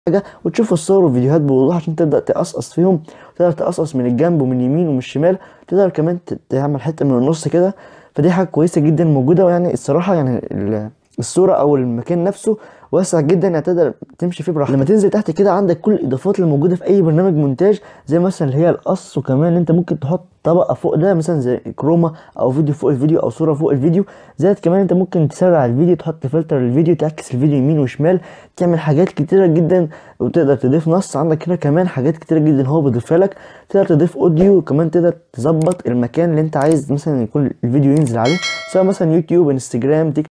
حاجه وتشوف الصور والفيديوهات بوضوح عشان تبدا تقصقص فيهم تقدر تقصقص من الجنب ومن اليمين ومن الشمال تقدر كمان ت- تعمل حته من النص كده فدي حاجه كويسه جدا موجوده ويعني الصراحه يعني ال- الصوره او المكان نفسه واسع جدا يعني تقدر تمشي فيه براحتك لما تنزل تحت كده عندك كل الاضافات اللي موجوده في اي برنامج مونتاج زي مثلا اللي هي القص وكمان انت ممكن تحط طبقه فوق ده مثلا زي كروما او فيديو فوق الفيديو او صوره فوق الفيديو زائد كمان انت ممكن تسرع الفيديو تحط فلتر للفيديو تعكس الفيديو يمين وشمال تعمل حاجات كتيره جدا وتقدر تضيف نص عندك هنا كمان حاجات كتيره جدا هو بيضيفها لك تقدر تضيف اوديو وكمان تقدر تظبط المكان اللي انت عايز مثلا يكون الفيديو ينزل عليه سواء مثلا يوتيوب انستجرام تيك